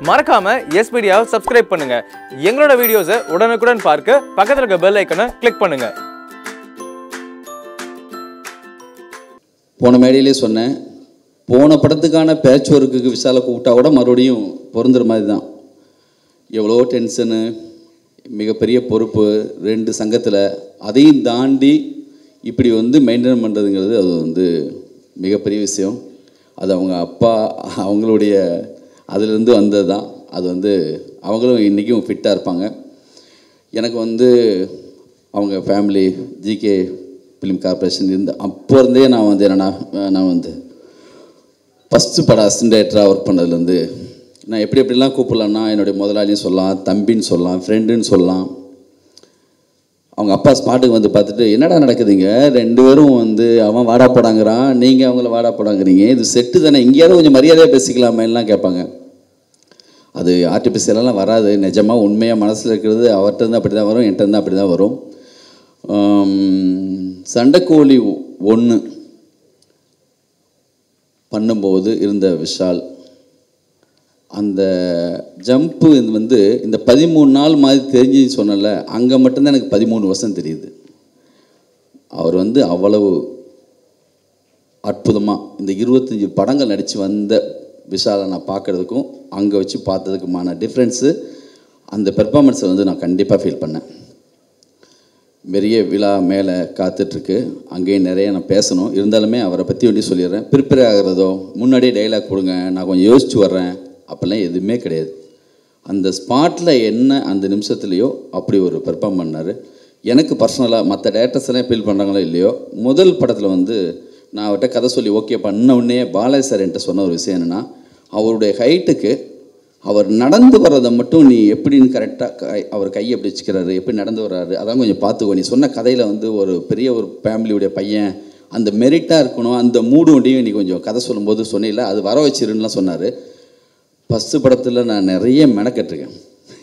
மறக்காம எஸ்பிடியாவை சப்ஸ்கிரைப் பண்ணுங்க எங்களோட வீடியோஸை உடனுக்குடன் பார்க்க பக்கத்துல இருக்க பெல் ஐக்கனை கிளிக் பண்ணுங்க போன மேடையிலே சொன்னேன் போன படத்துக்கான பேட்ச் ஒர்க்குக்கு விஷாலை கூப்பிட்டா கூட மறுபடியும் பொருந்துற மாதிரி தான் எவ்வளோ டென்ஷனு மிகப்பெரிய பொறுப்பு ரெண்டு சங்கத்தில் அதையும் தாண்டி இப்படி வந்து மெயின்டைன் பண்ணுறதுங்கிறது அது வந்து மிகப்பெரிய விஷயம் அது அவங்க அப்பா அவங்களுடைய அதிலிருந்து வந்தது தான் அது வந்து அவங்களும் இன்றைக்கும் ஃபிட்டாக இருப்பாங்க எனக்கு வந்து அவங்க ஃபேமிலி ஜிகே ஃபிலிம் கார்பரேஷன் இருந்து அப்போ இருந்தே நான் வந்து என்னென்னா நான் வந்து ஃபஸ்ட்டு படம் அசிஸ்டன்ட் ஒர்க் பண்ணதுலேருந்து நான் எப்படி எப்படிலாம் கூப்பிடலான்னா என்னுடைய முதலாளியும் சொல்லலாம் தம்பின்னு சொல்லலாம் ஃப்ரெண்டுன்னு சொல்லலாம் அவங்க அப்பா ஸ்பாட்டுக்கு வந்து பார்த்துட்டு என்னடா நடக்குதுங்க ரெண்டு பேரும் வந்து அவன் வாடா போடாங்கிறான் நீங்கள் அவங்கள வாடா போடாங்கிறீங்க இது செட்டு தானே எங்கேயாவது கொஞ்சம் மரியாதையாக பேசிக்கலாமே எல்லாம் கேட்பாங்க அது ஆர்டிஃபிஷியலெல்லாம் வராது நிஜமாக உண்மையாக மனசில் இருக்கிறது அவர்கிட்ட இருந்து அப்படி தான் வரும் என்கிட்ட இருந்து அப்படி தான் வரும் ஆம், சண்டைக்கோழி ஒன்று பண்ணும்போது இருந்த விஷால் அந்த ஜம்ப்பு வந்து இந்த பதிமூணு நாள் மாதிரி தெரிஞ்சு சொன்னல அங்கே மட்டும்தான் எனக்கு பதிமூணு வருஷம் தெரியுது அவர் வந்து அவ்வளவு அற்புதமாக இந்த இருபத்தஞ்சி படங்கள் நடித்து வந்த விஷாலை நான் பார்க்குறதுக்கும் அங்கே வச்சு பார்த்ததுக்குமான டிஃப்ரென்ஸு அந்த பெர்ஃபார்மன்ஸை வந்து நான் கண்டிப்பாக ஃபீல் பண்ணேன் பெரிய விழா மேலே காத்துட்ருக்கு அங்கேயும் நிறைய நான் பேசணும் இருந்தாலுமே அவரை பற்றி வேண்டி சொல்லிடுறேன் ப்ரிப்பேர் ஆகிறதோ முன்னாடியே டைலாக் கொடுங்க நான் கொஞ்சம் யோசிச்சு வர்றேன் அப்போல்லாம் எதுவுமே கிடையாது அந்த ஸ்பாட்டில் என்ன அந்த நிமிஷத்துலேயோ அப்படி ஒரு பெர்ஃபார்ம் பண்ணார் எனக்கு பர்சனலாக மற்ற டேரக்டர்ஸ் எல்லாம் ஃபீல் பண்ணுறாங்களோ இல்லையோ முதல் படத்தில் வந்து நான் அவர்கிட்ட கதை சொல்லி ஓகே பண்ண உடனே பாலாஜி சார் என்கிட்ட சொன்ன ஒரு விஷயம் என்னென்னா அவருடைய ஹைட்டுக்கு அவர் நடந்து வர்றதை மட்டும் நீ எப்படின்னு கரெக்டாக அவர் கையை எப்படி வச்சுக்கிறாரு எப்படி நடந்து வர்றாரு அதான் கொஞ்சம் பார்த்துக்கோ நீ சொன்ன கதையில் வந்து ஒரு பெரிய ஒரு ஃபேமிலியுடைய பையன் அந்த மெரிட்டாக இருக்கணும் அந்த மூடு ஒண்டியும் நீ கொஞ்சம் கதை சொல்லும்போது சொன்னில அது வர வச்சிருன்னுலாம் சொன்னார் ஃபஸ்ட்டு படத்தில் நான் நிறைய மெனக்கட்டிருக்கேன்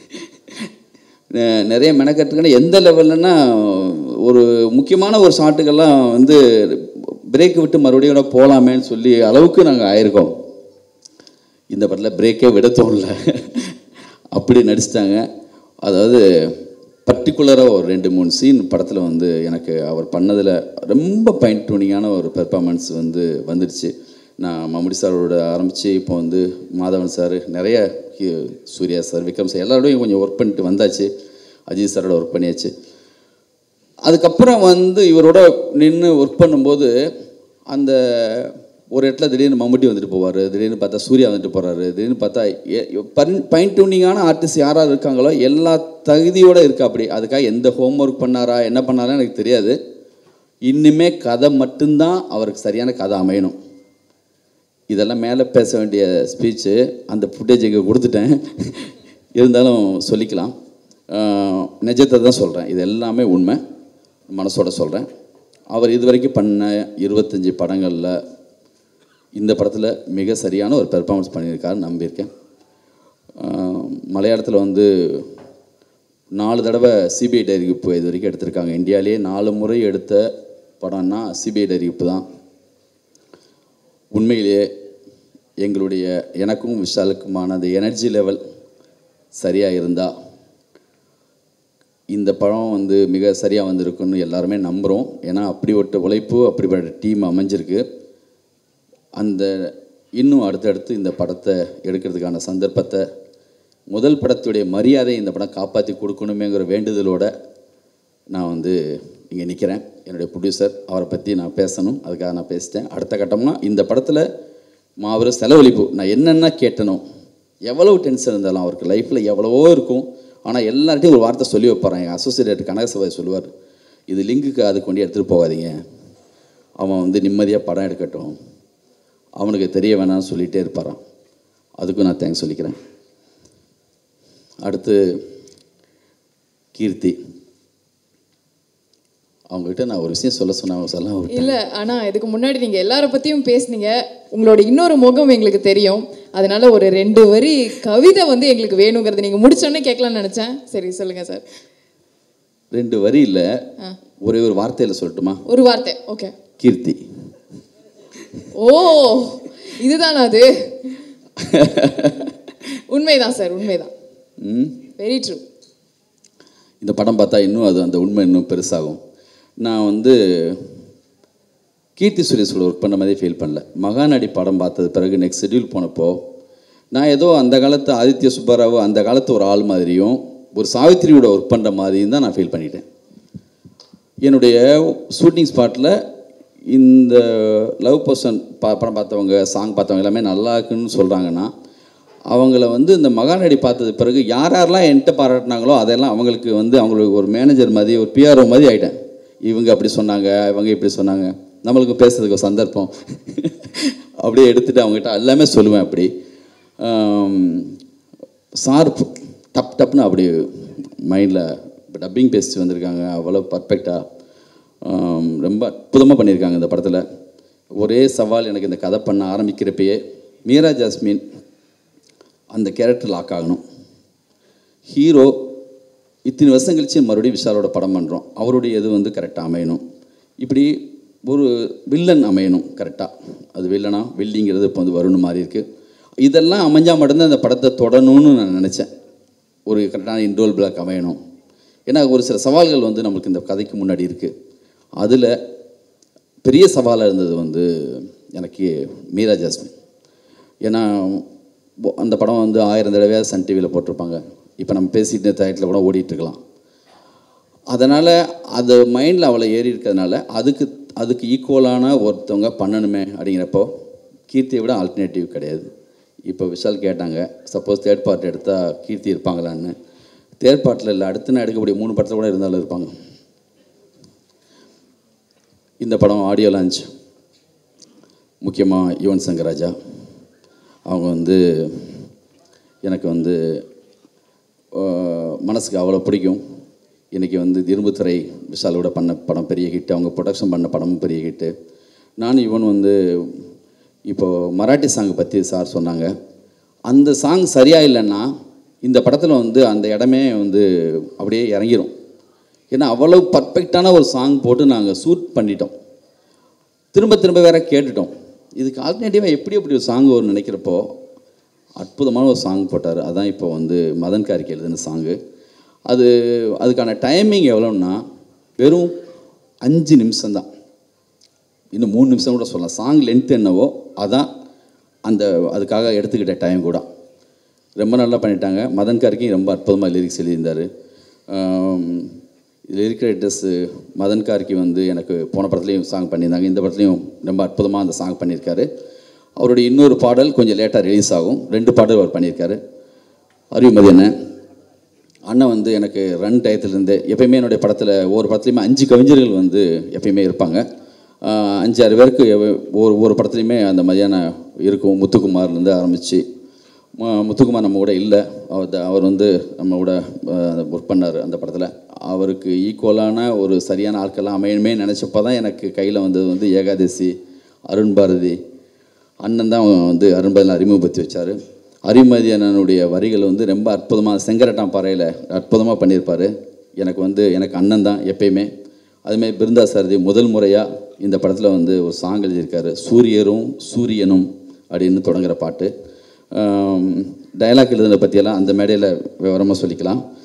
நெ- நிறைய மெனக்கட்டுருக்கேன் எந்த லெவல்லன்னா ஒரு முக்கியமான ஒரு ஷாட்டுக்கெல்லாம் வந்து பிரேக் விட்டு மறுபடியும் கூட போகலாமேன்னு சொல்லி அளவுக்கு நாங்கள் ஆயிருக்கோம் இந்த படத்தில் பிரேக்கே விட தோணல அப்படி நடிச்சிட்டாங்க அதாவது பர்டிகுலராக ஒரு ரெண்டு மூணு சீன் படத்தில் வந்து எனக்கு அவர் பண்ணதில் ரொம்ப பைன் டூனிங்கான ஒரு பெர்ஃபார்மன்ஸ் வந்து வந்துடுச்சு நான் மம்முடி சாரோட ஆரம்பித்து இப்போ வந்து மாதவன் சார் நிறைய ஹி- சூர்யா சார் விக்ரம் சார் எல்லாரோடையும் கொஞ்சம் ஒர்க் பண்ணிட்டு வந்தாச்சு அஜித் சாரோட ஒர்க் பண்ணியாச்சு அதுக்கப்புறம் வந்து இவரோட நின்று ஒர்க் பண்ணும்போது அந்த ஒரு இடத்துல திடீர்னு மம்முட்டி வந்துட்டு போவார் திடீர்னு பார்த்தா சூர்யா வந்துட்டு போகிறாரு திடீர்னு பார்த்தா பைன் டியூனிங்கான ஆர்டிஸ்ட் யாரார் இருக்காங்களோ எல்லா தகுதியோடு இருக்கா அப்படி அதுக்காக எந்த ஹோம்ஒர்க் பண்ணாரா என்ன பண்ணாரா எனக்கு தெரியாது இன்னுமே கதை மட்டும்தான் அவருக்கு சரியான கதை அமையணும் இதெல்லாம் மேலே பேச வேண்டிய ஸ்பீச்சு அந்த ஃபுட்டேஜ் இங்கே கொடுத்துட்டேன் இருந்தாலும் சொல்லிக்கலாம் ஆஹ் நிஜத்தை தான் சொல்கிறேன் இது எல்லாமே உண்மை மனசோட சொல்கிறேன் அவர் இதுவரைக்கும் பண்ண இருபத்தஞ்சி படங்களில் இந்த படத்தில் மிக சரியான ஒரு பெர்ஃபார்மன்ஸ் பண்ணியிருக்காருன்னு நம்பியிருக்கேன் ஆஹ் மலையாளத்தில் வந்து நாலு தடவை சிபிஐ டைரிப்பு இது வரைக்கும் எடுத்திருக்காங்க இந்தியாவிலேயே நாலு முறை எடுத்த படம்னா சிபிஐ டைரிப்பு தான் உண்மையிலேயே எங்களுடைய எனக்கும் விஷாலுக்குமான அந்த எனர்ஜி லெவல் சரியாக இருந்தால் இந்த படம் வந்து மிக சரியாக வந்திருக்குன்னு எல்லாருமே நம்புகிறோம் ஏன்னா அப்படிப்பட்ட உழைப்பு அப்படிப்பட்ட டீம் அமைஞ்சிருக்கு அந்த இன்னும் அடுத்தடுத்து இந்த படத்தை எடுக்கிறதுக்கான சந்தர்ப்பத்தை முதல் படத்துடைய மரியாதையை இந்த படம் காப்பாற்றி கொடுக்கணுமேங்கிற வேண்டுதலோட நான் வந்து இங்கே நிற்கிறேன் என்னுடைய ப்ரொடியூசர் அவரை பற்றி நான் பேசணும் அதுக்காக நான் பேசிட்டேன் அடுத்த கட்டம்னா இந்த படத்தில் மாபெரும் செலவழிப்பு நான் என்னென்ன கேட்டனோ எவ்வளவு டென்ஷன் இருந்தாலும் அவருக்கு லைஃப்பில் எவ்வளவோ இருக்கும் ஆனால் எல்லார்ட்டையும் ஒரு வார்த்தை சொல்லி வைப்பாரான் எங்கள் அசோசியேட் கனகசபாய் சொல்லுவார் இது லிங்குக்கு அது கொண்டு எடுத்துகிட்டு போகாதீங்க அவன் வந்து நிம்மதியாக படம் எடுக்கட்டும் அவனுக்கு தெரிய வேணாம்னு சொல்லிகிட்டே இருப்பாரான் அதுக்கும் நான் தேங்க்ஸ் சொல்லிக்கிறேன் அடுத்து கீர்த்தி அவங்ககிட்ட நான் ஒரு விஷயம் சொல்ல சொன்னேன் அவங்க சொல்ல விட்டேன். இல்ல ஆனா இதுக்கு முன்னாடி நீங்க எல்லார பத்தியும் பேசுனீங்க உங்களோட இன்னொரு முகம் எங்களுக்கு தெரியும் அதனால ஒரு ரெண்டு வரி கவிதை வந்து எங்களுக்கு வேணுங்கிறது நீங்க முடிச்சோடனே கேட்கலாம்னு நினைச்சேன் சரி சொல்லுங்க சார் ரெண்டு வரி இல்லை ஒரே ஒரு வார்த்தையில் சொல்லட்டுமா ஒரு வார்த்தை ஓகே கீர்த்தி ஓ இதுதானா அது உண்மைதான் சார் உண்மைதான் ம் வெரி ட்ரூ இந்த படம் பார்த்தா இன்னும் அது அந்த உண்மை இன்னும் பெருசாகும் நான் வந்து கீர்த்தி சுரேஷோட ஒர்க் பண்ண மாதிரி ஃபீல் பண்ணல மகாநடி படம் பார்த்தது பிறகு நெக்ஸ்ட் ஷெட்யூல் போனப்போ நான் ஏதோ அந்த காலத்து ஆதித்ய சுப்பராவ் அந்த காலத்து ஒரு ஆள் மாதிரியும் ஒரு சாவித்திரியோட ஒர்க் பண்ணுற மாதிரியும் தான் நான் ஃபீல் பண்ணிட்டேன் என்னுடைய ஷூட்டிங் ஸ்பாட்டில் இந்த லவ் பர்சன் பா படம் பார்த்தவங்க சாங் பார்த்தவங்க எல்லாமே நல்லா இருக்குன்னு சொல்கிறாங்கன்னா அவங்கள வந்து இந்த மகாநடி பார்த்தது பிறகு யார் யாரெல்லாம் என்கிட்ட பாராட்டினாங்களோ அதெல்லாம் அவங்களுக்கு வந்து அவங்களுக்கு ஒரு மேனேஜர் மாதிரி ஒரு பிஆர்ஓ மாதிரி ஆகிட்டேன் இவங்க அப்படி சொன்னாங்க இவங்க இப்படி சொன்னாங்க நம்மளுக்கு பேசுறதுக்கு ஒரு சந்தர்ப்பம் அப்படியே எடுத்துகிட்டு அவங்ககிட்ட எல்லாமே சொல்லுவேன் அப்படி சார் டப் டப்னு அப்படி மைண்டில் டப்பிங் பேசிட்டு வந்திருக்காங்க அவ்வளோ பர்ஃபெக்டாக ரொம்ப அற்புதமாக பண்ணியிருக்காங்க இந்த படத்தில் ஒரே சவால் எனக்கு இந்த கதை பண்ண ஆரம்பிக்கிறப்பயே மீரா ஜாஸ்மின் அந்த கேரக்டர் லாக் ஆகணும் ஹீரோ இத்தனை வருஷம் கழிச்சு மறுபடியும் விஷாலோட படம் பண்ணுறோம் அவருடைய இது வந்து கரெக்டாக அமையணும் இப்படி ஒரு வில்லன் அமையணும் கரெக்டாக அது வில்லனா வில்லிங்கிறது இப்போ வந்து வரும்னு மாதிரி இருக்குது இதெல்லாம் அமைஞ்சால் மட்டும்தான் இந்த படத்தை தொடணும்னு நான் நினச்சேன் ஒரு கரெக்டான இன்டோல் பிளாக் அமையணும் ஏன்னா ஒரு சில சவால்கள் வந்து நம்மளுக்கு இந்த கதைக்கு முன்னாடி இருக்குது அதில் பெரிய சவாலாக இருந்தது வந்து எனக்கு மீரா ஜாஸ்மின் ஏன்னா பொ- அந்த படம் வந்து ஆயிரம் தடவையாக சன் டிவியில் போட்டிருப்பாங்க இப்போ நம்ம பேசிட்டு டயத்தில் கூட ஓடிட்டு இருக்கலாம் அதனால் அது மைண்டில் அவளை ஏறி இருக்கிறதுனால அதுக்கு அதுக்கு ஈக்குவலான ஒருத்தவங்க பண்ணணுமே அப்படிங்கிறப்போ கீர்த்தியை விட ஆல்டர்னேட்டிவ் கிடையாது இப்போ விஷால் கேட்டாங்க சப்போஸ் தேர்ட் பார்ட் எடுத்தால் கீர்த்தி இருப்பாங்களான்னு தேர்ட் பார்ட்டில் இல்லை அடுத்து நான் எடுக்கக்கூடிய மூணு படத்தில் கூட இருந்தாலும் இருப்பாங்க இந்த படம் ஆடியோ லான்ச் முக்கியமாக யுவன் சங்கர் ராஜா அவங்க வந்து எனக்கு வந்து ஆஹ், மனசுக்கு அவ்வளோ பிடிக்கும் இன்றைக்கி வந்து இரும்புத்துறை விஷாலோட பண்ண படம் பெரிய ஹிட் அவங்க ப்ரொடக்ஷன் பண்ண படமும் பெரிய ஹிட்டு நானும் இவன் வந்து இப்போது மராட்டி சாங் பற்றி சார் சொன்னாங்க அந்த சாங் சரியாக இல்லைன்னா இந்த படத்தில் வந்து அந்த இடமே வந்து அப்படியே இறங்கிரும் ஏன்னா அவ்வளவு பர்ஃபெக்டான ஒரு சாங் போட்டு நாங்கள் ஷூட் பண்ணிட்டோம் திரும்ப திரும்ப வேற கேட்டுட்டோம் இதுக்கு ஆல்டர்னேட்டிவாக எப்படி எப்படி ஒரு சாங் வரும்னு நினைக்கிறப்போ அற்புதமான ஒரு சாங் போட்டார் அதான் இப்போ வந்து மதன் கார்கி எழுதின சாங்கு அது அதுக்கான டைமிங் எவ்வளோன்னா வெறும் அஞ்சு நிமிஷம்தான் இன்னும் மூணு நிமிஷம் கூட சொல்லலாம் சாங் லென்த் என்னவோ அதான் அந்த அதுக்காக எடுத்துக்கிட்ட டைம் கூட ரொம்ப நல்லா பண்ணிட்டாங்க மதன் கார்கி ரொம்ப அற்புதமாக லிரிக்ஸ் எழுதியிருந்தார் லிரிக் ரைட்டர்ஸ் மதன் கார்கி வந்து எனக்கு போன படத்துலையும் சாங் பண்ணியிருந்தாங்க இந்த படத்துலையும் ரொம்ப அற்புதமாக அந்த சாங் பண்ணியிருக்காரு அவருடைய இன்னொரு பாடல் கொஞ்சம் லேட்டாக ரிலீஸ் ஆகும் ரெண்டு பாடல் அவர் பண்ணியிருக்காரு அறிவுமதி அண்ணன் அண்ணன் வந்து எனக்கு ரன் டயத்துலேருந்து எப்பயுமே என்னுடைய படத்தில் ஒவ்வொரு படத்துலையுமே அஞ்சு கவிஞர்கள் வந்து எப்பயுமே இருப்பாங்க ஆஹ் அஞ்சு ஆறு பேருக்கு எவ- ஒரு ஒரு படத்துலையுமே அந்த மாதிரியான இருக்கும் முத்துக்குமார்லேருந்து ஆரம்பித்து முத்துக்குமார் நம்ம கூட இல்லை அவர் த- அவர் வந்து நம்ம கூட ஒர்க் பண்ணார் அந்த படத்தில் அவருக்கு ஈக்குவலான ஒரு சரியான ஆட்கள்லாம் அமையணுமே நினச்சப்போ தான் எனக்கு கையில் வந்தது வந்து ஏகாதசி அருண் பாரதி அண்ணன் தான் வந்து அருண்பாதில் அறிமுகப்படுத்தி வச்சார் அறிமதி அண்ணனுடைய வரிகள் வந்து ரொம்ப அற்புதமாக செங்கரட்டான் பாறையில் அற்புதமாக பண்ணியிருப்பார் எனக்கு வந்து எனக்கு அண்ணன் தான் எப்பயுமே அதுமாதிரி பிருந்தா சாரதி முதல் முறையாக இந்த படத்தில் வந்து ஒரு சாங் எழுதியிருக்காரு சூரியரும் சூரியனும் அப்படின்னு தொடங்குற பாட்டு டயலாக் எழுதுனதை பற்றியெல்லாம் அந்த மேடையில் விவரமாக சொல்லிக்கலாம்